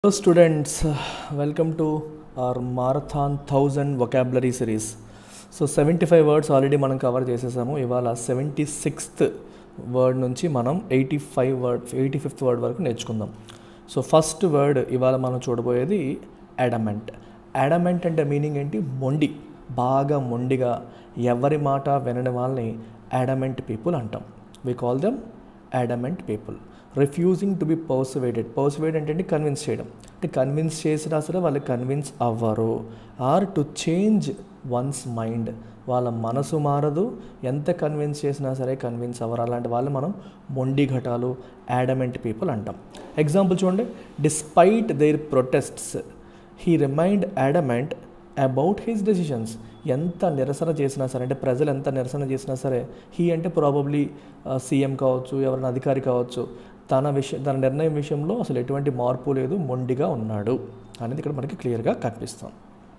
Hello students, welcome to our marathon 1000 vocabulary series. So seventy five words already మనం cover చేసేసాము ఇవాళ seventy sixth word నుంచి మనం eighty five word eighty fifth word వరకు నేర్చుకుందాం so first word ఇవాళ మనం చూడబోయేది అడమెంట్ అడమెంట్ అంటే మీనింగ్ ఏంటి మొండి బాగా మొండిగా ఎవరి మాట వినని వాళ్ళని అడమెంట్ పీపుల్ అంటాం we call them adamant people refusing to be persuaded persuade అంటే కన్విన్స్ చేయడం అంటే కన్విన్స్ చేసినా సరే వాళ్ళు కన్విన్స్ అవ్వరు or to change one's mind వాళ్ళ మనసు మారదు ఎంత కన్విన్స్ చేసినా సరే కన్విన్స్ అవ్వరు అలాంటి వాళ్ళు మనం మొండి ఘటాలు యాడమెంట్ పీపుల్ అంటాం ఎగ్జాంపుల్ చూడండి despite their protests he remained adamant about his decisions ఎంత నిరసన చేసినా సరే అంటే ప్రజలు ఎంత నిరసన చేసినా సరే హీ అంటే ప్రాబబ్లీ సీఎం కావచ్చు ఎవరైనా అధికారి కావచ్చు తన విషయం తన నిర్ణయం విషయంలో అసలు ఎటువంటి మార్పు లేదు మొండిగా ఉన్నాడు అనేది ఇక్కడ మనకి క్లియర్గా కనిపిస్తుంది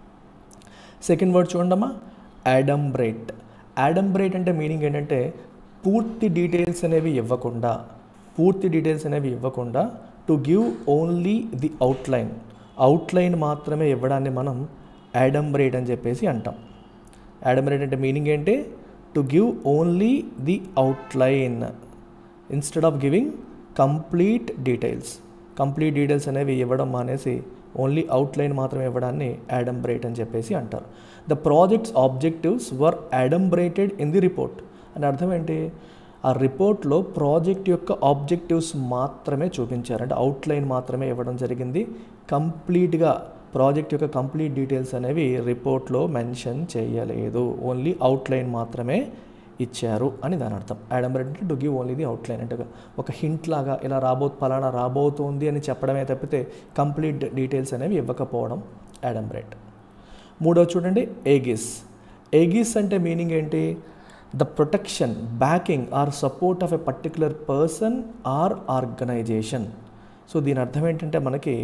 సెకండ్ వర్డ్ చూడండమ్మా యాడంబ్రేట్ యాడంబ్రేట్ అంటే మీనింగ్ ఏంటంటే పూర్తి డీటెయిల్స్ అనేవి ఇవ్వకుండా పూర్తి డీటెయిల్స్ అనేవి ఇవ్వకుండా to give only the outline outline మాత్రమే ఇవ్వడాన్ని మనం యాడంబ్రేట్ అని చెప్పేసి అంటాం యాడంబ్రేట్ అంటే మీనింగ్ ఏంటి to give only the outline instead of giving complete details complete details అనేవి ఇవ్వడం మానేసి ఓన్లీ అవుట్లైన్ మాత్రమే ఇవ్వడాన్ని యాడంబ్రేట్ అని చెప్పేసి అంటారు the projects objectives were adumbrated in the report అని అర్థం ఏంటి ఆ రిపోర్ట్లో ప్రాజెక్ట్ యొక్క ఆబ్జెక్టివ్స్ మాత్రమే చూపించారు అంటే అవుట్లైన్ మాత్రమే ఇవ్వడం జరిగింది కంప్లీట్గా ప్రాజెక్ట్ యొక్క కంప్లీట్ డీటెయిల్స్ అనేవి రిపోర్ట్లో మెన్షన్ చేయలేదు ఓన్లీ అవుట్లైన్ మాత్రమే ఇచ్చారు అని దాని అర్థం యాడంబరేట్ అంటే to give only the outline అంటే ఒక హింట్ లాగా ఇలా రాబో ఫలానా రాబోతోంది అని చెప్పడమే తప్పితే కంప్లీట్ డీటెయిల్స్ అనేవి ఇవ్వకపోవడం యాడంబరేట్ మూడో చూడండి ఏగిస్ ఏగిస్ అంటే మీనింగ్ ఏంటి the protection backing or support of a particular person or organization so దీని అర్థం ఏంటంటే మనకి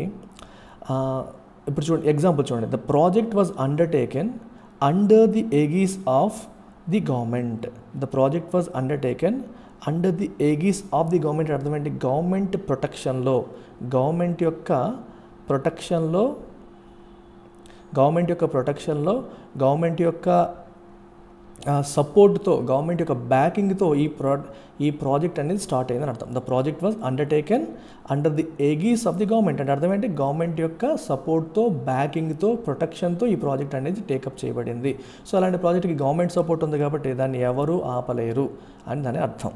ఇప్పుడు చూడండి ఎగ్జాంపుల్ చూడండి the project was undertaken under the aegis of the government the project was undertaken under the aegis of the government అర్థం ఏంటి government ప్రొటెక్షన్లో government యొక్క ప్రొటెక్షన్లో గవర్నమెంట్ యొక్క ప్రొటెక్షన్లో గవర్నమెంట్ యొక్క సపోర్ట్తో గవర్నమెంట్ యొక్క బ్యాకింగ్తో ఈ ప్రా ఈ ప్రాజెక్ట్ అనేది స్టార్ట్ అయిందని అర్థం the project was undertaken under the aegis of the government అంటే అర్థం ఏంటి గవర్నమెంట్ యొక్క సపోర్ట్తో బ్యాకింగ్తో ప్రొటెక్షన్తో ఈ ప్రాజెక్ట్ అనేది టేకప్ చేయబడింది సో అలాంటి ప్రాజెక్ట్కి గవర్నమెంట్ సపోర్ట్ ఉంది కాబట్టి దాన్ని ఎవరు ఆపలేరు అని దాని అర్థం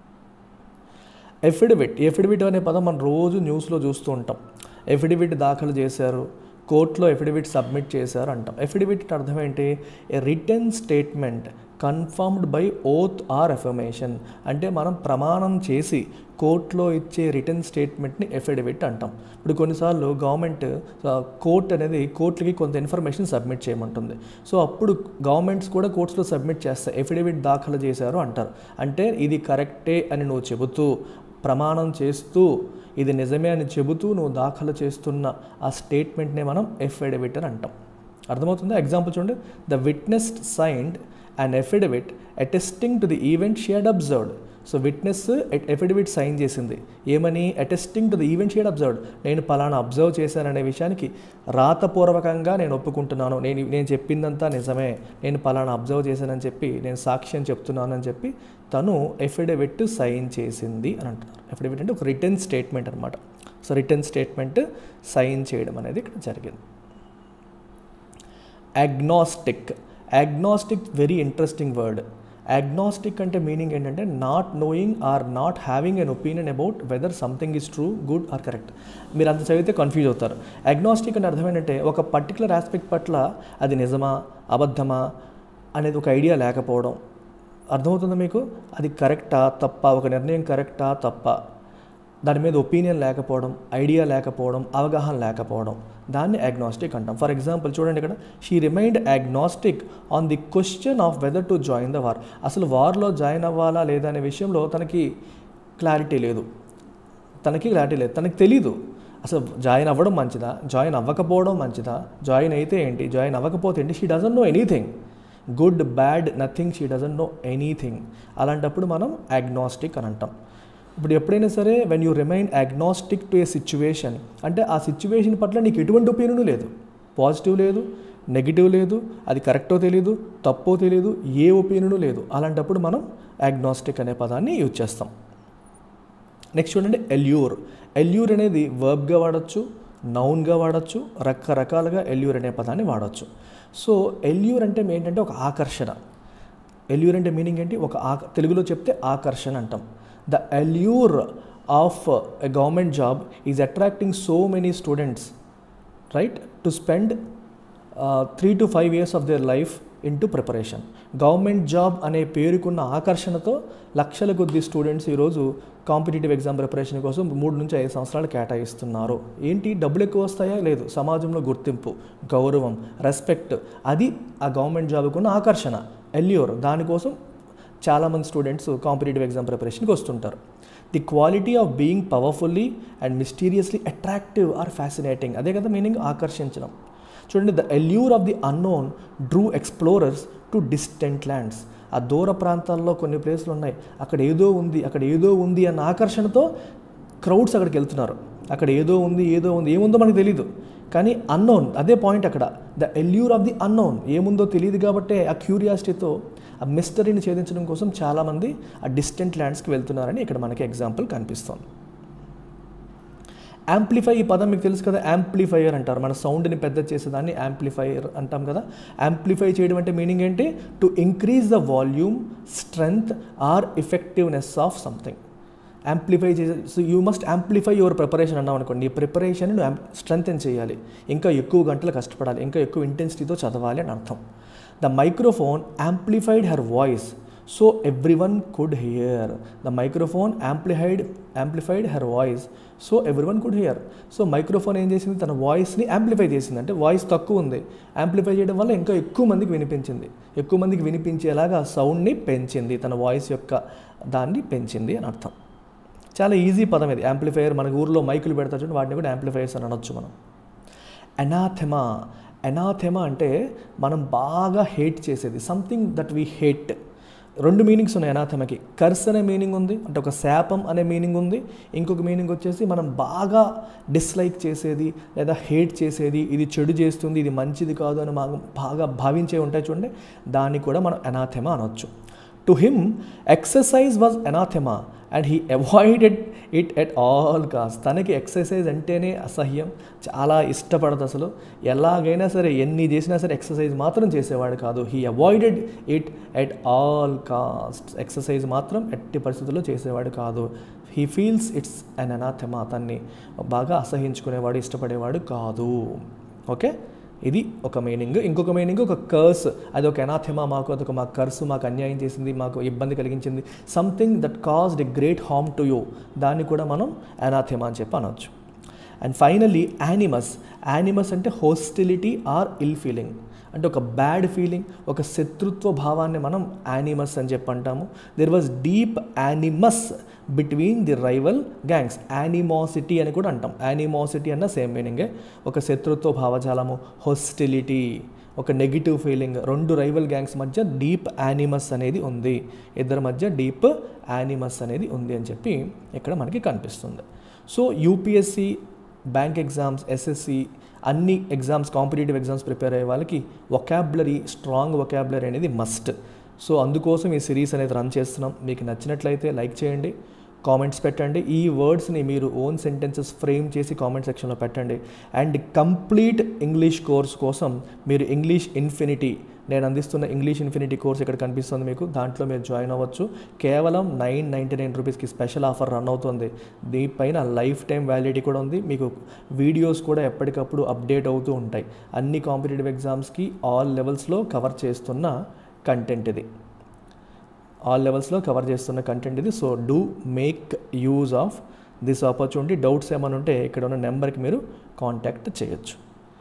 ఎఫిడవిట్ ఎఫిడవిట్ అనే పదం మనం రోజు న్యూస్లో చూస్తూ ఉంటాం ఎఫిడవిట్ దాఖలు చేశారు కోర్టులో ఎఫిడవిట్ సబ్మిట్ చేశారు అంటాం ఎఫిడవిట్ అర్థం ఏంటి a written statement confirmed by oath or affirmation అంటే మనం ప్రమాణం చేసి కోర్టులో ఇచ్చే రిటర్న్ స్టేట్మెంట్ని ఎఫిడవిట్ అంటాం ఇప్పుడు కొన్నిసార్లు గవర్నమెంట్ కోర్ట్ అనేది కోర్టుకి కొంత ఇన్ఫర్మేషన్ సబ్మిట్ చేయమంటుంది సో అప్పుడు గవర్నమెంట్స్ కూడా కోర్ట్స్లో సబ్మిట్ చేస్తాయి ఎఫిడవిట్ దాఖలు చేశారు అంటారు అంటే ఇది కరెక్టే అని నువ్వు చెబుతూ ప్రమాణం చేస్తూ ఇది నిజమే అని చెబుతూ నువ్వు దాఖలు చేస్తున్న ఆ స్టేట్మెంట్నే మనం ఎఫిడవిట్ అని అంటాం అర్థమవుతుందా ఎగ్జాంపుల్ చూడండి the witness signed an affidavit attesting to the event she'd observed so witness affidavit sign చేసింది ఏమని attesting to the event she'd observed నేను పలానా అబ్జర్వ్ చేశాననే విషయానికి రాతపూర్వకంగా నేను ఒప్పుకుంటున్నాను నేను నేను చెప్పిందంతా నిజమే నేను పలానా అబ్జర్వ్ చేశానని చెప్పి నేను సాక్ష్యం చెప్తున్నానని చెప్పి తను ఎఫిడవిట్ సైన్ చేసింది అని అంటున్నారు ఎఫిడవిట్ అంటే ఒక రిటర్న్ స్టేట్మెంట్ అనమాట సో రిటర్న్ స్టేట్మెంట్ సైన్ చేయడం అనేది ఇక్కడ జరిగింది agnostic agnostic very interesting word agnostic అంటే మీనింగ్ ఏంటంటే not knowing or not having an opinion about whether something is true good or correct మీరు అంత చదివితే కన్ఫ్యూజ్ అవుతారు అగ్నాస్టిక్ అంటే అర్థం ఏంటంటే ఒక పర్టికులర్ ఆస్పెక్ట్ పట్ల అది నిజమా అబద్ధమా అనేది ఒక ఐడియా లేకపోవడం అర్థమవుతుందా మీకు అది కరెక్టా తప్ప ఒక నిర్ణయం కరెక్టా తప్ప దాని మీద ఒపీనియన్ లేకపోవడం ఐడియా లేకపోవడం అవగాహన లేకపోవడం దాన్ని అగ్నాస్టిక్ అంటాం ఫర్ ఎగ్జాంపుల్ చూడండి ఇక్కడ she remained agnostic on the question of whether to join the war అసలు వార్లో జాయిన్ అవ్వాలా లేదా అనే విషయంలో తనకి క్లారిటీ లేదు తనకి క్లారిటీ లేదు తనకి తెలీదు అసలు జాయిన్ అవ్వడం మంచిదా జాయిన్ అవ్వకపోవడం మంచిదా జాయిన్ అయితే ఏంటి జాయిన్ అవ్వకపోతే ఏంటి she doesn't know anything good bad nothing she doesn't know anything అలాంటప్పుడు మనం అగ్నాస్టిక్ అని అంటాం ఇప్పుడు ఎప్పుడైనా సరే when you remain agnostic to a situation అంటే ఆ సిచ్యువేషన్ పట్ల నీకు ఎటువంటి ఒపీనియన్ లేదు పాజిటివ్ లేదు నెగిటివ్ లేదు అది కరెక్టో తెలియదు తప్పో తెలియదు ఏ ఒపీనియన్ లేదు అలాంటప్పుడు మనం అగ్నాస్టిక్ అనే పదాన్ని యూజ్ చేస్తాం నెక్స్ట్ చూడండి ఎల్యూర్ ఎల్యూర్ అనేది వర్బ్గా వాడచ్చు నౌన్గా వాడచ్చు రకరకాలుగా ఎల్యూర్ అనే పదాన్ని వాడచ్చు సో ఎల్యూర్ అంటే ఏంటంటే ఒక ఆకర్షణ ఎల్యూర్ అంటే మీనింగ్ ఏంటి ఒక ఆ తెలుగులో చెప్తే ఆకర్షణ అంటాం the allure of a government job is attracting so many students right to spend three to five years of their life into preparation government job అనే పేరుకున్న ఆకర్షణతో లక్షల కొద్ది స్టూడెంట్స్ ఈరోజు కాంపిటేటివ్ ఎగ్జామ్ ప్రిపరేషన్ కోసం మూడు నుంచి ఐదు సంవత్సరాలు కేటాయిస్తున్నారు ఏంటి డబ్బులు ఎక్కువ వస్తాయా లేదు సమాజంలో గుర్తింపు గౌరవం రెస్పెక్ట్ అది ఆ గవర్నమెంట్ జాబ్కు ఉన్న ఆకర్షణ ఎల్యూర్ దానికోసం చాలామంది స్టూడెంట్స్ కాంపిటేటివ్ ఎగ్జామ్ ప్రిపరేషన్కి వస్తుంటారు the quality of being powerfully and mysteriously attractive or fascinating అదే కదా మీనింగ్ ఆకర్షించడం చూడండి the allure of the unknown drew explorers to distant lands ఆ దూర ప్రాంతాల్లో కొన్ని ప్లేసులు ఉన్నాయి అక్కడ ఏదో ఉంది అక్కడ ఏదో ఉంది అన్న ఆకర్షణతో క్రౌడ్స్ అక్కడికి వెళ్తున్నారు అక్కడ ఏదో ఉంది ఏదో ఉంది ఏముందో మనకు తెలీదు కానీ అన్నోన్ అదే పాయింట్ అక్కడ the allure of the unknown ఏముందో తెలియదు కాబట్టే ఆ క్యూరియాసిటీతో ఆ మిస్టరీని ఛేదించడం కోసం చాలామంది ఆ డిస్టెంట్ ల్యాండ్స్కి వెళ్తున్నారని ఇక్కడ మనకి ఎగ్జాంపుల్ కనిపిస్తుంది యాంప్లిఫై ఈ పదం మీకు తెలుసు కదా యాంప్లిఫైయర్ అంటారు మన సౌండ్ని పెద్ద చేసేదాన్ని యాంప్లిఫైయర్ అంటాం కదా యాంప్లిఫై చేయడం అంటే మీనింగ్ ఏంటి to increase the volume strength or effectiveness of something amplify చేసే so you must amplify your preparation అన్నాం అనుకోండి ఈ ప్రిపరేషన్ నువ్వు స్ట్రెంగ్తెన్ చేయాలి ఇంకా ఎక్కువ గంటలు కష్టపడాలి ఇంకా ఎక్కువ ఇంటెన్సిటీతో చదవాలి అని అర్థం the microphone amplified her voice so everyone could hear the microphone amplified amplified her voice so everyone could hear so microphone ఏం చేసింది తన వాయిస్ని యాంప్లిఫై చేసింది అంటే వాయిస్ తక్కువ ఉంది యాంప్లిఫై చేయడం వల్ల ఇంకా ఎక్కువ మందికి వినిపించింది ఎక్కువ మందికి వినిపించేలాగా సౌండ్ని పెంచింది తన వాయిస్ యొక్క దాన్ని పెంచింది అని అర్థం చాలా ఈజీ పదం ఇది యాంప్లిఫైయర్ మన ఊర్లో మైకులు పెడతా చూడండి వాటిని కూడా యాంప్లిఫైయర్స్ అని అనొచ్చు మనం ఎనాథెమా ఎనాథెమా అంటే మనం బాగా హేట్ చేసేది సంథింగ్ దట్ వీ హేట్ రెండు మీనింగ్స్ ఉన్నాయి అనాథమకి కర్స్ అనే మీనింగ్ ఉంది అంటే ఒక శాపం అనే మీనింగ్ ఉంది ఇంకొక మీనింగ్ వచ్చేసి మనం బాగా డిస్లైక్ చేసేది లేదా హేట్ చేసేది ఇది చెడు చేస్తుంది ఇది మంచిది కాదు అని మా బాగా భావించే ఉంటాయి చూడండి దాన్ని కూడా మనం అనాథెమా అనొచ్చు to him exercise was anathema and he avoided it at all cost తనకి ఎక్సర్సైజ్ అంటేనే అసహ్యం చాలా ఇష్టపడదు అసలు ఎలాగైనా సరే ఎన్ని చేసినా సరే ఎక్సర్సైజ్ మాత్రం చేసేవాడు కాదు he avoided it at all cost exercise మాత్రం ఎట్టి పరిస్థితుల్లో చేసేవాడు కాదు he feels it's an anathema అతన్ని బాగా అసహించుకునేవాడు ఇష్టపడేవాడు కాదు ఓకే ఇది ఒక మీనింగ్ ఇంకొక మీనింగ్ ఒక కర్స్ అది ఒక ఎనాథెమా మాకు అదొక మా కర్స్ మాకు అన్యాయం చేసింది మాకు ఇబ్బంది కలిగించింది something that caused a great harm to you దాన్ని కూడా మనం ఎనాథెమా అని చెప్పి అనొచ్చు అండ్ ఫైనల్లీ యానిమస్ యానిమస్ అంటే హోస్టిలిటీ ఆర్ ఇల్ ఫీలింగ్ అంటే ఒక బ్యాడ్ ఫీలింగ్ ఒక శత్రుత్వ భావాన్ని మనం యానిమస్ అని చెప్పి అంటాము there was deep animus between the rival gangs animosity అని కూడా అంటాం యానిమాసిటీ అన్న సేమ్ మీనింగే ఒక శత్రుత్వ భావజాలము హొస్టిలిటీ ఒక నెగిటివ్ ఫీలింగ్ రెండు రైవల్ గ్యాంగ్స్ మధ్య డీప్ యానిమస్ అనేది ఉంది ఇద్దరి మధ్య డీప్ యానిమస్ అనేది ఉంది అని చెప్పి ఇక్కడ మనకి కనిపిస్తుంది so UPSC bank exams SSC అన్ని ఎగ్జామ్స్ కాంపిటేటివ్ ఎగ్జామ్స్ ప్రిపేర్ అయ్యే వాళ్ళకి వొకాబులరీ స్ట్రాంగ్ వొకాబులరీ అనేది మస్ట్ సో అందుకోసం ఈ సిరీస్ అనేది రన్ చేస్తున్నాం మీకు నచ్చినట్లయితే లైక్ చేయండి కామెంట్స్ పెట్టండి ఈ వర్డ్స్ని మీరు ఓన్ సెంటెన్సెస్ ఫ్రేమ్ చేసి కామెంట్ సెక్షన్లో పెట్టండి అండ్ కంప్లీట్ ఇంగ్లీష్ కోర్స్ కోసం మీరు ఇంగ్లీష్ ఇన్ఫినిటీ నేను అందిస్తున్న ఇంగ్లీష్ ఇన్ఫినిటీ కోర్స్ ఇక్కడ కనిపిస్తుంది మీకు దాంట్లో మీరు జాయిన్ అవ్వచ్చు కేవలం నైన్ నైంటీ నైన్ రూపీస్కి స్పెషల్ ఆఫర్ రన్ అవుతుంది దీనిపైన లైఫ్ టైం వ్యాలిడిటీ కూడా ఉంది మీకు వీడియోస్ కూడా ఎప్పటికప్పుడు అప్డేట్ అవుతూ ఉంటాయి అన్ని కాంపిటేటివ్ ఎగ్జామ్స్కి ఆల్ లెవెల్స్లో కవర్ చేస్తున్న కంటెంట్ ఇది ఆల్ లెవెల్స్లో కవర్ చేస్తున్న కంటెంట్ ఇది so do make use of this opportunity doubts ఏమైనా ఉంటే ఇక్కడ ఉన్న నెంబర్కి మీరు కాంటాక్ట్ చేయొచ్చు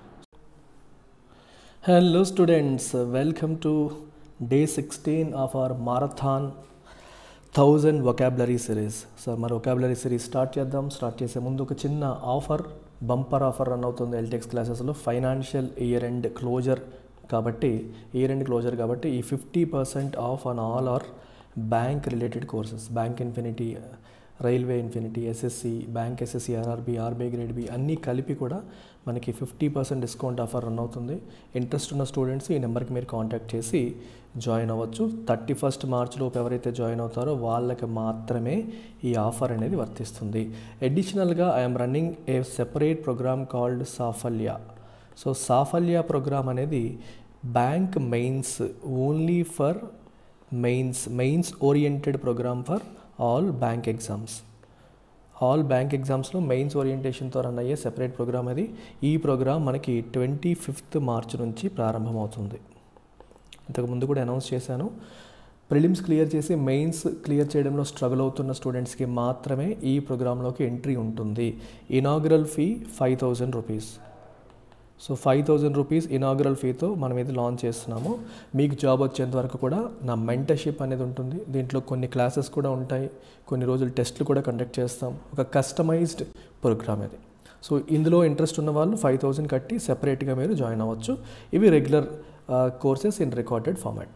hello students welcome to day sixteen of our marathon thousand vocabulary series sir మరి వొకాబులరీ సిరీస్ స్టార్ట్ చేద్దాం స్టార్ట్ చేసే ముందు ఒక చిన్న ఆఫర్ బంపర్ ఆఫర్ రన్ అవుతుంది ఎల్టెక్స్ క్లాసెస్లో ఫైనాన్షియల్ ఇయర్ ఎండ్ క్లోజర్ కాబట్టి ఇయర్ ఎండ్ క్లోజర్ కాబట్టి ఈ fifty percent off on all our bank related courses bank infinity railway infinity SSC bank SSC RRB RBI grade B అన్నీ కలిపి కూడా మనకి fifty percent discount offer run అవుతుంది interest ఉన్న students ఈ నెంబర్కి మీరు కాంటాక్ట్ చేసి జాయిన్ అవ్వచ్చు థర్టీ ఫస్ట్ మార్చ్లోపు ఎవరైతే జాయిన్ అవుతారో వాళ్ళకి మాత్రమే ఈ ఆఫర్ అనేది వర్తిస్తుంది అడిషనల్గా I'm running a separate program called Saphalya so Saphalya program అనేది bank mains only for mains mains oriented program for all bank exams all bank ఎగ్జామ్స్లో మెయిన్స్ ఓరియంటేషన్తో రన్ అయ్యే సెపరేట్ ప్రోగ్రామ్ అది ఈ ప్రోగ్రామ్ మనకి ట్వంటీ ఫిఫ్త్ మార్చ్ నుంచి ప్రారంభమవుతుంది ఇంతకుముందు కూడా అనౌన్స్ చేశాను ప్రిలిమ్స్ క్లియర్ చేసి మెయిన్స్ క్లియర్ చేయడంలో స్ట్రగుల్ అవుతున్న స్టూడెంట్స్కి మాత్రమే ఈ ప్రోగ్రాంలోకి ఎంట్రీ ఉంటుంది inaugural fee five thousand rupees so five thousand rupees inaugural ఫీతో మనం ఇది లాంచ్ చేస్తున్నాము మీకు జాబ్ వచ్చేంత వరకు కూడా నా మెంటర్షిప్ అనేది ఉంటుంది దీంట్లో కొన్ని క్లాసెస్ కూడా ఉంటాయి కొన్ని రోజులు టెస్ట్లు కూడా కండక్ట్ చేస్తాం ఒక కస్టమైజ్డ్ ప్రోగ్రామ్ ఇది సో ఇందులో ఇంట్రెస్ట్ ఉన్న వాళ్ళు ఫైవ్ థౌజండ్ కట్టి సెపరేట్గా మీరు జాయిన్ అవ్వచ్చు ఇవి regular courses in recorded format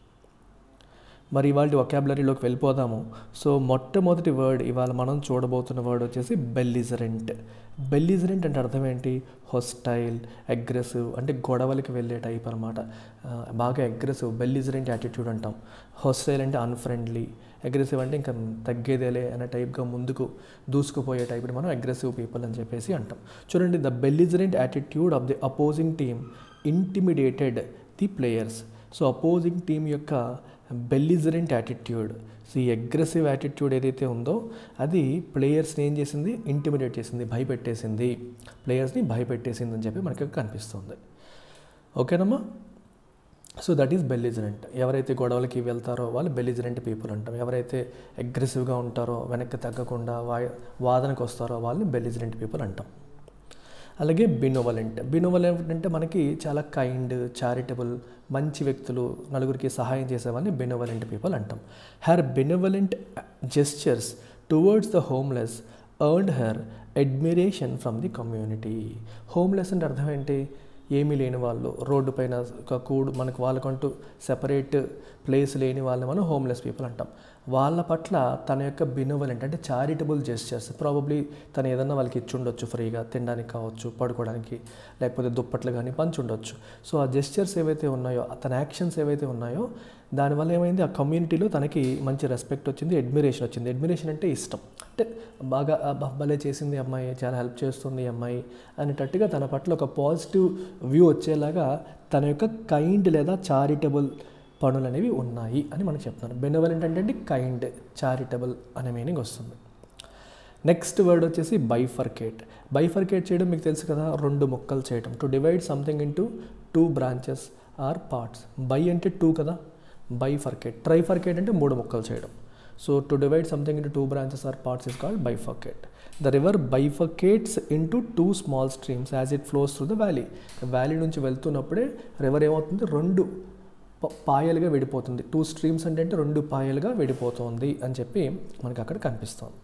మరి ఇవాళ వొకాబులరీలోకి వెళ్ళిపోదాము సో మొట్టమొదటి వర్డ్ ఇవాళ మనం చూడబోతున్న వర్డ్ వచ్చేసి బెల్లిజరెంట్ బెల్లిజరెంట్ అంటే అర్థం ఏంటి హొస్టైల్ అగ్రెసివ్ అంటే గొడవలకి వెళ్ళే టైప్ అనమాట బాగా అగ్రెసివ్ బెల్లిజరెంట్ యాటిట్యూడ్ అంటాం హొస్టైల్ అంటే అన్ఫ్రెండ్లీ అగ్రెసివ్ అంటే ఇంకా తగ్గేదేలే అనే టైప్గా ముందుకు దూసుకుపోయే టైప్ని మనం అగ్రెసివ్ పీపుల్ అని చెప్పేసి అంటాం చూడండి the belligerent attitude of the opposing team intimidated the players so opposing team యొక్క బెల్లిజరెంట్ యాటిట్యూడ్ సో ఈ అగ్రెసివ్ యాటిట్యూడ్ ఏదైతే ఉందో అది ప్లేయర్స్ని ఏం చేసింది ఇంటిమిడేట్ చేసింది భయపెట్టేసింది ప్లేయర్స్ని భయపెట్టేసింది అని చెప్పి మనకి కనిపిస్తుంది ఓకేనమ్మా సో దట్ ఈస్ బెల్లిజరెంట్ ఎవరైతే గొడవలకి వెళ్తారో వాళ్ళు బెల్లిజరెంట్ పీపుల్ అంటాం ఎవరైతే అగ్రెసివ్గా ఉంటారో వెనక్కి తగ్గకుండా వా వాదనకు వస్తారో వాళ్ళని బెల్లిజరెంట్ పీపుల్ అంటాం అలాగే బినోవలెంట్ బినోవలెంట్ అంటే మనకి చాలా కైండ్ చారిటబుల్ మంచి వ్యక్తులు నలుగురికి సహాయం చేసేవాళ్ళని బెనోవలెంట్ పీపుల్ అంటాం her benevolent gestures towards the homeless earned her admiration from the community homeless అంటే అర్థం ఏంటి ఏమీ లేని వాళ్ళు రోడ్డు పైన ఒక కూడు మనకు వాళ్ళకంటూ సెపరేట్ ప్లేస్ లేని వాళ్ళని మనం హోమ్లెస్ పీపుల్ అంటాం వాళ్ళ పట్ల తన యొక్క బినోవలెంట్ అంటే చారిటబుల్ జెస్చర్స్ ప్రాబబ్లీ తను ఏదన్నా వాళ్ళకి ఇచ్చి ఉండొచ్చు ఫ్రీగా తినడానికి కావచ్చు పడుకోవడానికి లేకపోతే దుప్పట్లు కానీ పంచి ఉండొచ్చు సో ఆ జెస్చర్స్ ఏవైతే ఉన్నాయో తన యాక్షన్స్ ఏవైతే ఉన్నాయో దానివల్ల ఏమైంది ఆ కమ్యూనిటీలో తనకి మంచి రెస్పెక్ట్ వచ్చింది అడ్మిరేషన్ వచ్చింది అడ్మిరేషన్ అంటే ఇష్టం అంటే బాగా భలే చేసింది అమ్మాయి చాలా హెల్ప్ చేస్తుంది అమ్మాయి అనేటట్టుగా తన పట్ల ఒక పాజిటివ్ వ్యూ వచ్చేలాగా తన యొక్క కైండ్ లేదా చారిటబుల్ పనులు అనేవి ఉన్నాయి అని మనకు చెప్తున్నాను బెనవలెంట్ అంటే కైండ్ చారిటబుల్ అనే మీనింగ్ వస్తుంది నెక్స్ట్ వర్డ్ వచ్చేసి బైఫర్కేట్ బైఫర్కేట్ చేయడం మీకు తెలుసు కదా రెండు ముక్కలు చేయడం to divide something into two branches or parts bi అంటే టూ కదా బైఫర్కేట్ ట్రైఫర్కేట్ అంటే మూడు ముక్కలు చేయడం so to divide something into two branches or parts is called bifurcate the river bifurcates into two small streams as it flows through the valley valley నుంచి వెళ్తున్నప్పుడే river ఏమవుతుంది రెండు పాయలుగా విడిపోతుంది టూ స్ట్రీమ్స్ అంటే రెండు పాయలుగా విడిపోతుంది అని చెప్పి మనకి అక్కడ కనిపిస్తుంది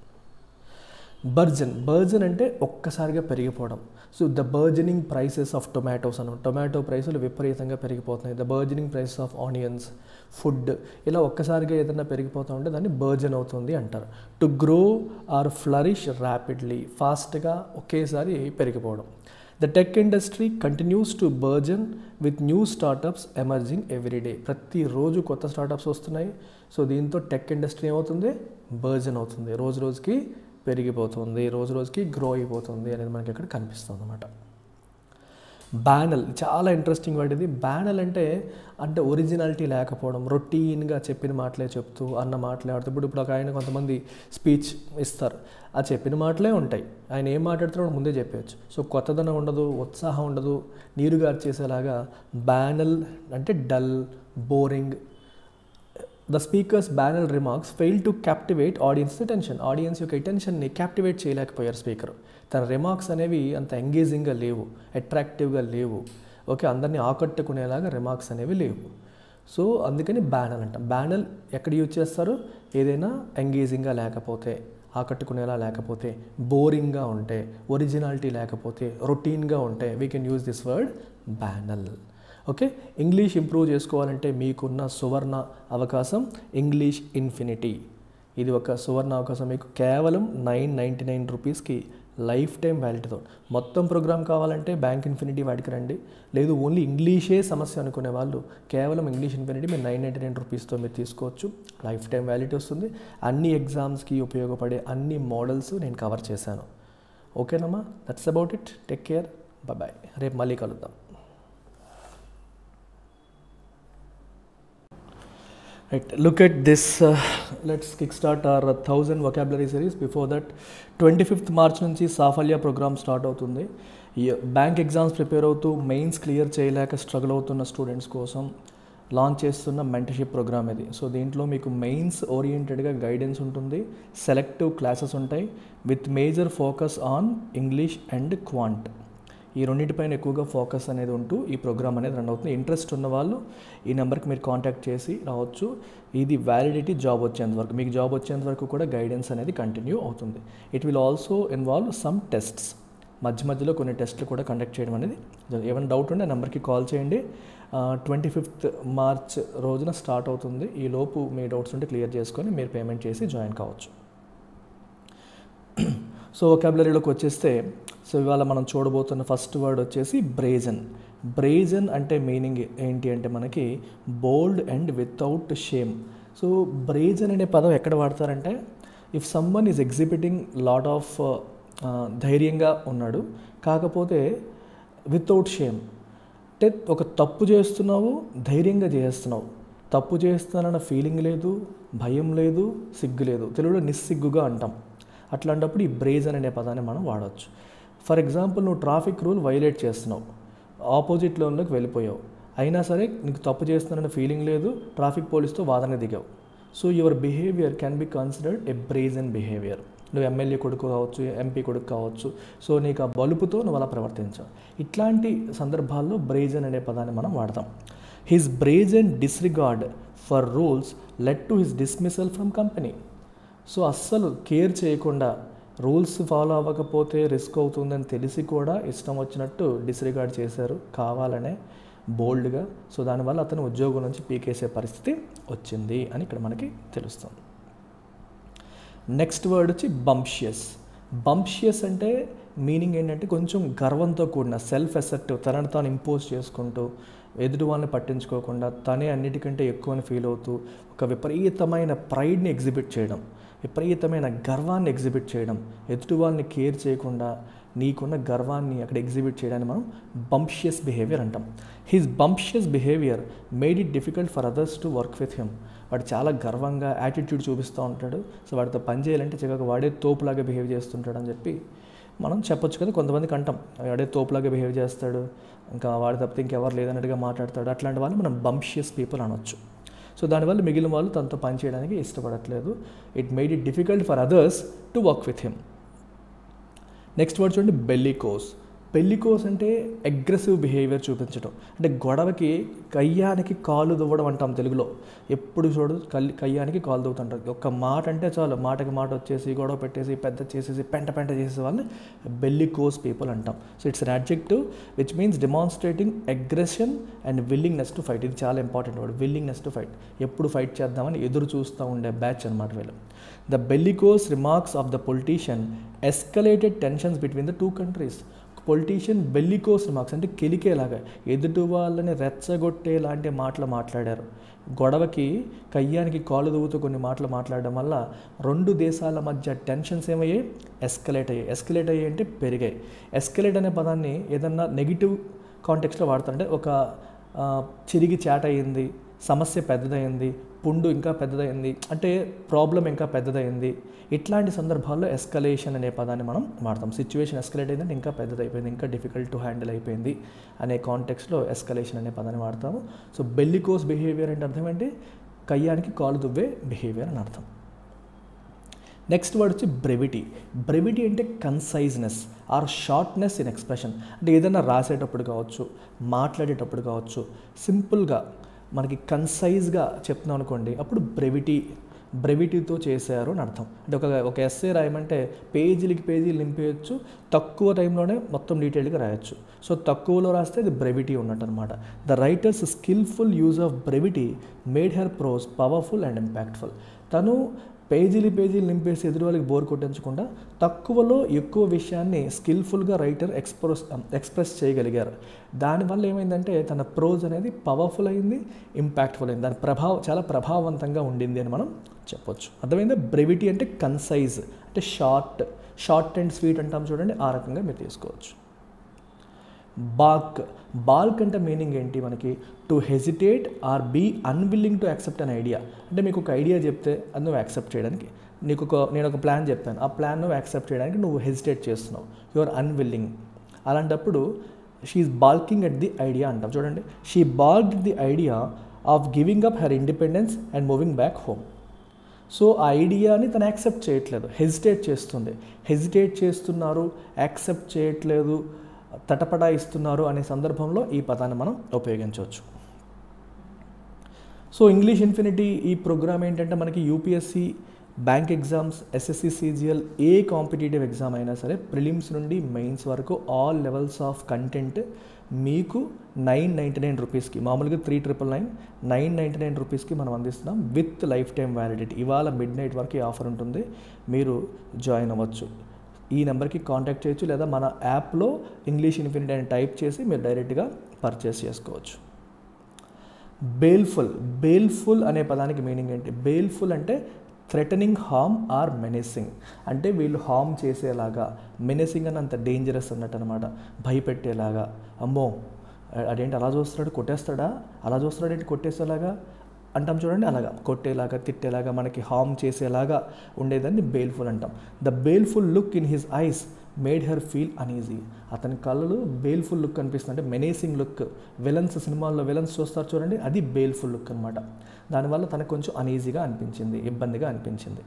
బర్జన్ బర్జన్ అంటే ఒక్కసారిగా పెరిగిపోవడం so the burgeoning prices of tomatoes అన్న టొమాటో ప్రైసులు విపరీతంగా పెరిగిపోతున్నాయి the burgeoning prices of onions food ఇలా ఒక్కసారిగా ఏదైనా పెరిగిపోతూ ఉంటే దాన్ని బర్జన్ అవుతుంది అంటారు to grow or flourish rapidly ఫాస్ట్గా ఒకేసారి పెరిగిపోవడం the tech industry continues to burgeon with new startups emerging everyday ప్రతిరోజు కొత్త స్టార్టప్స్ వస్తున్నాయి సో దీంతో టెక్ ఇండస్ట్రీ ఏమవుతుంది బర్జన్ అవుతుంది రోజు రోజుకి పెరిగిపోతుంది రోజు రోజుకి గ్రో అయిపోతుంది అనేది మనకి ఇక్కడ కనిపిస్తుంది అనమాట బ్యానల్ చాలా ఇంట్రెస్టింగ్ వర్డ్ ఇది బ్యానల్ అంటే అంటే ఒరిజినాలిటీ లేకపోవడం రొటీన్గా చెప్పిన మాటలే చెప్తూ అన్న మాట్లాడుతూ ఇప్పుడు ఇప్పుడు ఒక ఆయన కొంతమంది స్పీచ్ ఇస్తారు ఆ చెప్పిన మాటలే ఉంటాయి ఆయన ఏం మాట్లాడుతున్నాడో ముందే చెప్పేయచ్చు సో కొత్తదనం ఉండదు ఉత్సాహం ఉండదు నీరు చేసేలాగా బ్యానల్ అంటే dull boring the speaker's banal remarks fail to captivate audience attention audience యొక్క అటెన్షన్ని క్యాప్టివేట్ చేయలేకపోయారు స్పీకర్ తన రిమార్క్స్ అనేవి అంత ఎంగేజింగ్గా లేవు అట్రాక్టివ్గా లేవు ఓకే అందరినీ ఆకట్టుకునేలాగా రిమార్క్స్ అనేవి లేవు సో అందుకని బ్యానల్ అంట బ్యానల్ ఎక్కడ యూజ్ చేస్తారు ఏదైనా ఎంగేజింగ్గా లేకపోతే ఆకట్టుకునేలా లేకపోతే బోరింగ్గా ఉంటే ఒరిజినాలిటీ లేకపోతే రొటీన్గా ఉంటే we can use this word banal okay English improve చేసుకోవాలంటే మీకున్న సువర్ణ అవకాశం ఇంగ్లీష్ ఇన్ఫినిటీ ఇది ఒక సువర్ణ అవకాశం మీకు కేవలం నైన్ నైంటీ నైన్ రూపీస్కి లైఫ్ టైం వ్యాలిటీతో మొత్తం ప్రోగ్రామ్ కావాలంటే బ్యాంక్ ఇన్ఫినిటీ వాటికి రండి లేదు ఓన్లీ ఇంగ్లీషే సమస్య అనుకునే వాళ్ళు కేవలం ఇంగ్లీష్ ఇన్ఫినిటీ మీరు నైన్ నైంటీ నైన్ రూపీస్తో మీరు తీసుకోవచ్చు లైఫ్ టైం వ్యాలిటీ వస్తుంది అన్ని ఎగ్జామ్స్కి ఉపయోగపడే అన్ని మోడల్స్ నేను కవర్ చేశాను ఓకేనమ్మా that's about it take care bye రేపు మళ్ళీ కలుద్దాం Right, look at this. Uh, let's kickstart our 1000 vocabulary series. Before that, 25th March నుంచి సాఫల్య ప్రోగ్రామ్ స్టార్ట్ అవుతుంది ఈ బ్యాంక్ ఎగ్జామ్స్ ప్రిపేర్ అవుతూ మెయిన్స్ క్లియర్ చేయలేక స్ట్రగుల్ అవుతున్న స్టూడెంట్స్ కోసం లాంచ్ చేస్తున్న మెంటర్షిప్ ప్రోగ్రామ్ ఇది సో దీంట్లో మీకు మెయిన్స్ ఓరియంటెడ్గా గైడెన్స్ ఉంటుంది సెలెక్టివ్ క్లాసెస్ ఉంటాయి with major focus on English and quant ఈ రెండింటిపైన ఎక్కువగా ఫోకస్ అనేది ఉంటూ ఈ ప్రోగ్రామ్ అనేది రన్ అవుతుంది ఇంట్రెస్ట్ ఉన్న వాళ్ళు ఈ నెంబర్కి మీరు కాంటాక్ట్ చేసి రావచ్చు ఇది వ్యాలిడిటీ జాబ్ వచ్చేంత వరకు మీకు జాబ్ వచ్చేంత వరకు కూడా గైడెన్స్ అనేది కంటిన్యూ అవుతుంది it will also involve some tests మధ్య మధ్యలో కొన్ని టెస్ట్లు కూడా కండక్ట్ చేయడం అనేది జరుగుతుంది. ఏమైనా డౌట్ ఉంటే నెంబర్కి కాల్ చేయండి ట్వంటీ ఫిఫ్త్ మార్చ్ రోజున స్టార్ట్ అవుతుంది ఈ లోపు మీ డౌట్స్ ఉంటే క్లియర్ చేసుకొని మీరు పేమెంట్ చేసి జాయిన్ కావచ్చు సో ఒకాబులరీలోకి వచ్చేస్తే సో ఇవాళ మనం చూడబోతున్న ఫస్ట్ వర్డ్ వచ్చేసి బ్రేజన్ బ్రేజన్ అంటే మీనింగ్ ఏంటి అంటే మనకి bold and without shame so brazen అనే పదం ఎక్కడ వాడతారంటే if someone is exhibiting lot of ధైర్యంగా ఉన్నాడు కాకపోతే వితౌట్ షేమ్ అంటే ఒక తప్పు చేస్తున్నావు ధైర్యంగా చేస్తున్నావు తప్పు చేస్తానన్న ఫీలింగ్ లేదు భయం లేదు సిగ్గు లేదు తెలుగులో నిస్సిగ్గుగా అంటాం అట్లాంటప్పుడు ఈ బ్రేజన్ అనే పదాన్ని మనం వాడవచ్చు ఫర్ ఎగ్జాంపుల్ నువ్వు ట్రాఫిక్ రూల్ వైలేట్ చేస్తున్నావు ఆపోజిట్ లోన్లోకి వెళ్ళిపోయావు అయినా సరే నీకు తప్పు చేస్తున్నానన్న ఫీలింగ్ లేదు ట్రాఫిక్ పోలీస్తో వాదన దిగావు so your behaviour can be considered a brazen behaviour నువ్వు ఎమ్మెల్యే కొడుకు కావచ్చు ఎంపీ కొడుకు కావచ్చు సో నీకు ఆ బలుపుతో నువ్వు అలా ప్రవర్తించావు ఇట్లాంటి సందర్భాల్లో బ్రేజన్ అనే పదాన్ని మనం వాడతాం his brazen disregard for rules led to his dismissal from company so అస్సలు కేర్ చేయకుండా రూల్స్ ఫాలో అవ్వకపోతే రిస్క్ అవుతుందని తెలిసి కూడా ఇష్టం వచ్చినట్టు డిస్రిగార్డ్ చేశారు కావాలనే బోల్డ్గా సో దానివల్ల అతను ఉద్యోగం నుంచి పీకేసే పరిస్థితి వచ్చింది అని ఇక్కడ మనకి తెలుస్తుంది నెక్స్ట్ వర్డ్ వచ్చి బంప్షియస్ బంప్షియస్ అంటే మీనింగ్ ఏంటంటే కొంచెం గర్వంతో కూడిన సెల్ఫ్ ఎసెప్టివ్ తనని తాను ఇంపోజ్ చేసుకుంటూ ఎదుటి వాళ్ళని పట్టించుకోకుండా తనే అన్నిటికంటే ఎక్కువ అని ఫీల్ అవుతూ ఒక విపరీతమైన ప్రైడ్ని ఎగ్జిబిట్ చేయడం విపరీతమైన గర్వాన్ని ఎగ్జిబిట్ చేయడం ఎదుటి వాళ్ళని కేర్ చేయకుండా నీకున్న గర్వాన్ని అక్కడ ఎగ్జిబిట్ చేయడాన్ని మనం బంప్షియస్ బిహేవియర్ అంటాం his bumptious behaviour made it difficult for others to work with him వాడు చాలా గర్వంగా యాటిట్యూడ్ చూపిస్తూ ఉంటాడు సో వాడితో పని చేయాలంటే చక్కగా వాడే తోపులాగా బిహేవ్ చేస్తుంటాడు అని చెప్పి మనం చెప్పొచ్చు కదా కొంతమందికి అంటాం వాడే తోపులాగా బిహేవ్ చేస్తాడు ఇంకా వాడి తప్పితే ఇంకెవరు లేదన్నట్టుగా మాట్లాడతాడు అట్లాంటి వాళ్ళు మనం బంప్షియస్ పీపుల్ అనొచ్చు సో దానివల్ల మిగిలిన వాళ్ళు తనతో పని చేయడానికి ఇష్టపడట్లేదు it made it difficult for others to work with him next word చూడండి బెల్లికోస్ పెళ్ళికోస్ అంటే అగ్రెసివ్ బిహేవియర్ చూపించడం అంటే గొడవకి కయ్యానికి కాలు దువ్వడం అంటాం తెలుగులో ఎప్పుడు చూడు కల్లి కయ్యానికి కాలు దువ్వుతుంటారు ఒక్క మాట అంటే చాలు మాటకి మాట వచ్చేసి గొడవ పెట్టేసి పెద్ద చేసేసి పెంట పెంట చేసే వాళ్ళని బెల్లికోస్ పీపుల్ అంటాం so it's an adjective which means demonstrating aggression and willingness to fight ఇది చాలా important word willingness to fight ఎప్పుడు ఫైట్ చేద్దామని ఎదురు చూస్తూ ఉండే బ్యాచ్ అనమాట వీళ్ళు the bellicose remarks of the politician escalated tensions between the two countries politician bellicose remarks అంటే కెలికేలాగా ఎదుటి వాళ్ళని రెచ్చగొట్టే లాంటి మాటలు మాట్లాడారు గొడవకి కయ్యానికి కాలు దువ్వుతూ కొన్ని మాటలు మాట్లాడడం వల్ల రెండు దేశాల మధ్య టెన్షన్స్ ఏమయ్యాయి ఎస్కలేట్ అయ్యాయి ఎస్కలేట్ అయ్యాయి అంటే పెరిగాయి ఎస్కలేట్ అనే పదాన్ని ఏదన్నా నెగిటివ్ కాంటెక్స్లో వాడతారంటే ఒక ఆ, చిరిగి చాట అయ్యింది సమస్య పెద్దదైంది పుండు ఇంకా పెద్దదైంది అంటే ప్రాబ్లం ఇంకా పెద్దదైంది ఇట్లాంటి సందర్భాల్లో ఎస్కలేషన్ అనే పదాన్ని మనం వాడతాం సిచ్యువేషన్ ఎస్కలేట్ అయిందంటే ఇంకా పెద్దదైపోయింది ఇంకా డిఫికల్ట్ టు హ్యాండిల్ అయిపోయింది అనే కాంటెక్స్లో ఎస్కలేషన్ అనే పదాన్ని వాడతాము సో బెల్లికోస్ బిహేవియర్ అంటే అర్థం ఏంటి కయ్యానికి కాలు దువ్వే బిహేవియర్ అని అర్థం నెక్స్ట్ వర్డ్ వచ్చి బ్రెవిటీ బ్రెవిటీ అంటే conciseness or shortness in expression అంటే ఏదైనా రాసేటప్పుడు కావచ్చు మాట్లాడేటప్పుడు కావచ్చు సింపుల్గా మనకి కన్సైజ్గా చెప్తున్నాం అనుకోండి అప్పుడు బ్రెవిటీ బ్రెవిటీతో చేశారు అని అర్థం అంటే ఒక ఒక ఎస్ఏ రాయమంటే పేజీలకి పేజీలు నింపేయచ్చు తక్కువ టైంలోనే మొత్తం డీటెయిల్గా రాయొచ్చు సో తక్కువలో రాస్తే అది బ్రెవిటీ ఉన్నట్టు అనమాట the writer's skilful use of brevity made her prose powerful and impactful తను పేజీలు పేజీలు నింపేసి ఎదురు వాళ్ళకి బోర్ కొట్టించకుండా తక్కువలో ఎక్కువ విషయాన్ని స్కిల్ఫుల్గా రైటర్ ఎక్స్ప్రెస్ ఎక్స్ప్రెస్ చేయగలిగారు దానివల్ల ఏమైందంటే తన ప్రోజ్ అనేది పవర్ఫుల్ అయింది ఇంపాక్ట్ఫుల్ అయింది దాని ప్రభావం చాలా ప్రభావవంతంగా ఉండింది అని మనం చెప్పొచ్చు అర్థమైందా బ్రెవిటీ అంటే కన్సైజ్ అంటే షార్ట్ షార్ట్ అండ్ స్వీట్ అంటాం చూడండి ఆ రకంగా మీరు తీసుకోవచ్చు బాక్ బాల్క్ అంటే మీనింగ్ ఏంటి మనకి to hesitate or be unwilling to accept an idea అంటే మీకు ఒక ఐడియా చెప్తే అది నువ్వు యాక్సెప్ట్ చేయడానికి నీకు ఒక నేను ఒక ప్లాన్ చెప్పాను ఆ ప్లాన్ నువ్వు యాక్సెప్ట్ చేయడానికి నువ్వు హెజిటేట్ చేస్తున్నావు యు ఆర్ అన్విల్లింగ్ అలాంటప్పుడు she's balking at the idea అంటాం చూడండి she balk the idea of giving up her independence and moving back home so ఆ ఐడియాని తను యాక్సెప్ట్ చేయట్లేదు హెజిటేట్ చేస్తుంది హెజిటేట్ చేస్తున్నారు యాక్సెప్ట్ చేయట్లేదు తటపడాయిస్తున్నారు అనే సందర్భంలో ఈ పదాన్ని మనం ఉపయోగించవచ్చు సో ఇంగ్లీష్ ఇన్ఫినిటీ ఈ ప్రోగ్రామ్ ఏంటంటే మనకి UPSC bank exams SSC CGL ఏ కాంపిటేటివ్ ఎగ్జామ్ అయినా సరే ప్రిలిమ్స్ నుండి మెయిన్స్ వరకు ఆల్ లెవెల్స్ ఆఫ్ కంటెంట్ మీకు నైన్ నైంటీ నైన్ రూపీస్కి మామూలుగా three triple nine nine ninety nine రూపీస్కి మనం అందిస్తున్నాం విత్ లైఫ్ టైం వ్యాలిడిటీ ఇవాళ మిడ్ నైట్ వరకు ఈ ఆఫర్ ఉంటుంది మీరు జాయిన్ అవ్వచ్చు ఈ నెంబర్కి కాంటాక్ట్ చేయొచ్చు లేదా మన యాప్లో ఇంగ్లీష్ ఇన్ఫినిటీ అని టైప్ చేసి మీరు డైరెక్ట్గా పర్చేస్ చేసుకోవచ్చు బేల్ఫుల్ బేల్ఫుల్ అనే పదానికి మీనింగ్ ఏంటి బేల్ఫుల్ అంటే థ్రెటనింగ్ హార్మ్ ఆర్ మెనెసింగ్ అంటే వీళ్ళు హార్మ్ చేసేలాగా మెనెసింగ్ అని అంత డేంజరస్ అన్నట్టు అనమాట భయపెట్టేలాగా అమ్మో అదేంటి అలా చూస్తున్నాడు కొట్టేస్తాడా అలా చూస్తున్నాడు ఏంటి కొట్టేసేలాగా అంటాం చూడండి అలాగా కొట్టేలాగా తిట్టేలాగా మనకి హార్మ్ చేసేలాగా ఉండేదాన్ని బేల్ఫుల్ అంటాం the baleful look in his eyes made her feel uneasy అతని కళ్ళు బేల్ఫుల్ లుక్ కనిపిస్తుంది అంటే మెనేసింగ్ లుక్ విలన్స్ సినిమాల్లో విలన్స్ చూస్తారు చూడండి అది బేల్ఫుల్ లుక్ అనమాట దానివల్ల తనకు కొంచెం అన్ఈజీగా అనిపించింది ఇబ్బందిగా అనిపించింది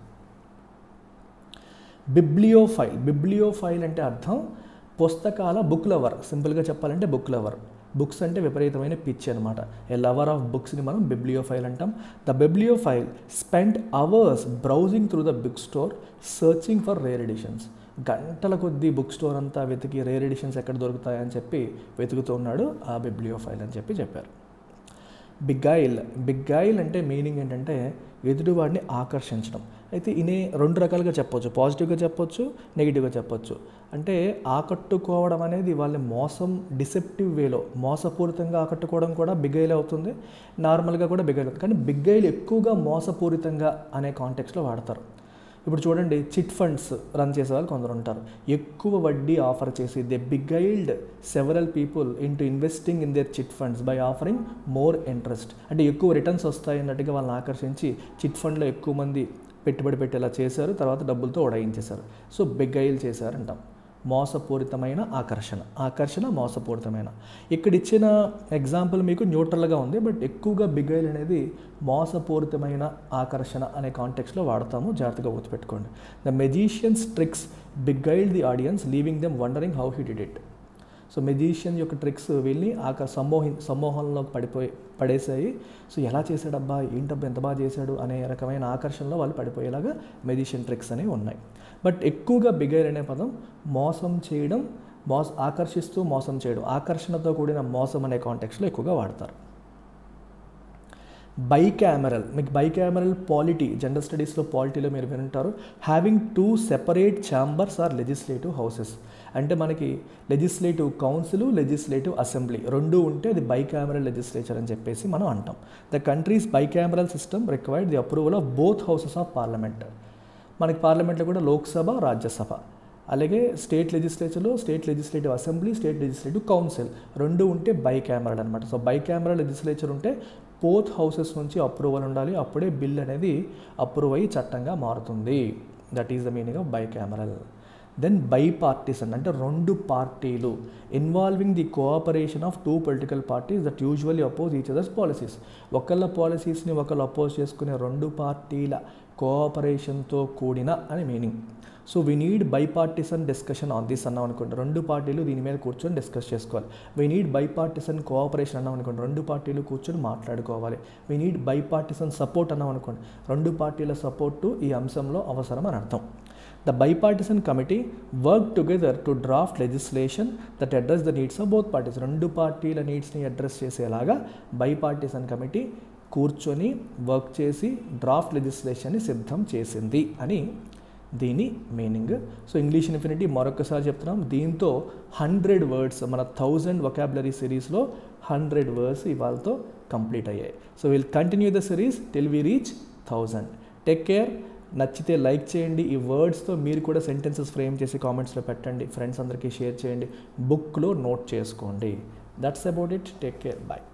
బిబ్లియోఫైల్ బిబ్లియోఫైల్ అంటే అర్థం పుస్తకాల బుక్ లవర్ సింపుల్గా చెప్పాలంటే బుక్ లవర్ బుక్స్ అంటే విపరీతమైన పిచ్ అనమాట ఏ లవర్ ఆఫ్ బుక్స్ని మనం బిబ్లియోఫైల్ అంటాం the bibliophile spend hours browsing through the book store searching for rare editions గంటల కొద్దీ బుక్ స్టోర్ అంతా వెతికి రేర్ ఎడిషన్స్ ఎక్కడ దొరుకుతాయని చెప్పి వెతుకుతూ ఉన్నాడు ఆ బిబ్లియోఫైల్ అని చెప్పి చెప్పారు బిగ్గాయిల్ బిగ్గాయిల్ అంటే మీనింగ్ ఏంటంటే ఎదుటివాడిని ఆకర్షించడం అయితే ఇనే రెండు రకాలుగా చెప్పొచ్చు పాజిటివ్గా చెప్పొచ్చు నెగిటివ్గా చెప్పొచ్చు అంటే ఆకట్టుకోవడం అనేది వాళ్ళని మోసం డిసెప్టివ్ వేలో మోసపూరితంగా ఆకట్టుకోవడం కూడా బిగ్గైల్ అవుతుంది నార్మల్గా కూడా బిగ్గైల్ అవుతుంది కానీ బిగ్గైల్ ఎక్కువగా మోసపూరితంగా అనే కాంటెక్స్లో వాడతారు ఇప్పుడు చూడండి చిట్ ఫండ్స్ రన్ చేసే వాళ్ళు కొందరు ఉంటారు ఎక్కువ వడ్డీ ఆఫర్ చేసి they beguiled several people into investing in their chit funds by offering more interest అంటే ఎక్కువ రిటర్న్స్ వస్తాయి అన్నట్టుగా వాళ్ళని ఆకర్షించి చిట్ ఫండ్లో ఎక్కువ మంది పెట్టుబడి పెట్టేలా చేశారు తర్వాత డబ్బులతో ఉడయించేశారు సో బిగ్గైల్ చేశారంటాం మోసపూరితమైన ఆకర్షణ ఆకర్షణ మోసపూరితమైన ఇక్కడ ఇచ్చిన ఎగ్జాంపుల్ మీకు న్యూట్రల్గా ఉంది బట్ ఎక్కువగా బిగైల్ అనేది మోసపూరితమైన ఆకర్షణ అనే కాంటెక్స్లో వాడతాము జాగ్రత్తగా గుర్తుపెట్టుకోండి the magician's tricks beguile the audience leaving them wondering how he did it so magician యొక్క ట్రిక్స్ వీళ్ళని ఆక సమ్మోహి సమ్మోహంలోకి పడిపోయి పడేసాయి సో ఎలా చేశాడబ్బా ఏంటబ్బా ఎంత బాగా చేశాడు అనే రకమైన ఆకర్షణలో వాళ్ళు పడిపోయేలాగా మెజిషియన్ ట్రిక్స్ అనేవి ఉన్నాయి బట్ ఎక్కువగా బిగైర్ అనే పదం మోసం చేయడం మోస ఆకర్షిస్తూ మోసం చేయడం ఆకర్షణతో కూడిన మోసం అనే కాంటెక్స్లో ఎక్కువగా వాడతారు బైకామరల్ మీకు బైకామరల్ పాలిటీ జనరల్ స్టడీస్లో పాలిటీలో మీరు వింటారు having two separate chambers or legislative houses అంటే మనకి లెజిస్లేటివ్ కౌన్సిల్ లెజిస్లేటివ్ అసెంబ్లీ రెండు ఉంటే అది బైకామరల్ లెజిస్లేచర్ అని చెప్పేసి మనం అంటాం the countries bicameral system required the approval of both houses of parliament మనకి పార్లమెంట్లో కూడా లోక్సభ రాజ్యసభ అలాగే స్టేట్ లెజిస్లేచర్లో state legislative assembly state legislative council రెండు ఉంటే బై కెమెరల్ అనమాట సో బై కెమెరా లెజిస్లేచర్ ఉంటే బోత్ హౌసెస్ నుంచి అప్రూవల్ ఉండాలి అప్పుడే బిల్ అనేది అప్రూవ్ అయ్యి చట్టంగా మారుతుంది that is the meaning of bicameral then bipartisan అంటే రెండు పార్టీలు involving the cooperation of two political parties that usually oppose each others policies ఒకళ్ళ పాలసీస్ని ఒకళ్ళు అపోజ్ చేసుకునే రెండు పార్టీల కోఆపరేషన్తో కూడిన అని meaning so we need bipartisan discussion on this అన్నాం అనుకోండి రెండు పార్టీలు దీని మీద కూర్చొని డిస్కస్ చేసుకోవాలి వీ నీడ్ బైపార్టిసన్ కోఆపరేషన్ అన్నాం అనుకోండి రెండు పార్టీలు కూర్చొని మాట్లాడుకోవాలి వీ నీడ్ బైపార్టిసన్ సపోర్ట్ అన్నాం అనుకోండి రెండు పార్టీల సపోర్టు ఈ అంశంలో అవసరం అని అర్థం the bipartisan committee work together to draft legislation that address the needs of both parties రెండు పార్టీల నీడ్స్ని అడ్రస్ చేసేలాగా బైపార్టిసన్ కమిటీ కూర్చొని వర్క్ చేసి డ్రాఫ్ట్ లెజిస్లేషన్ని సిద్ధం చేసింది అని దీని మీనింగ్ సో ఇంగ్లీష్ ఇన్ఫినిటీ మరొకసారి చెప్తున్నాం దీంతో హండ్రెడ్ వర్డ్స్ మన థౌజండ్ వొకాబులరీ సిరీస్లో హండ్రెడ్ వర్డ్స్ ఇవాళతో కంప్లీట్ అయ్యాయి so will continue the series till we reach thousand take care నచ్చితే లైక్ చేయండి ఈ వర్డ్స్తో మీరు కూడా సెంటెన్సెస్ ఫ్రేమ్ చేసి కామెంట్స్లో పెట్టండి ఫ్రెండ్స్ అందరికీ షేర్ చేయండి బుక్లో నోట్ చేసుకోండి that's about it take care bye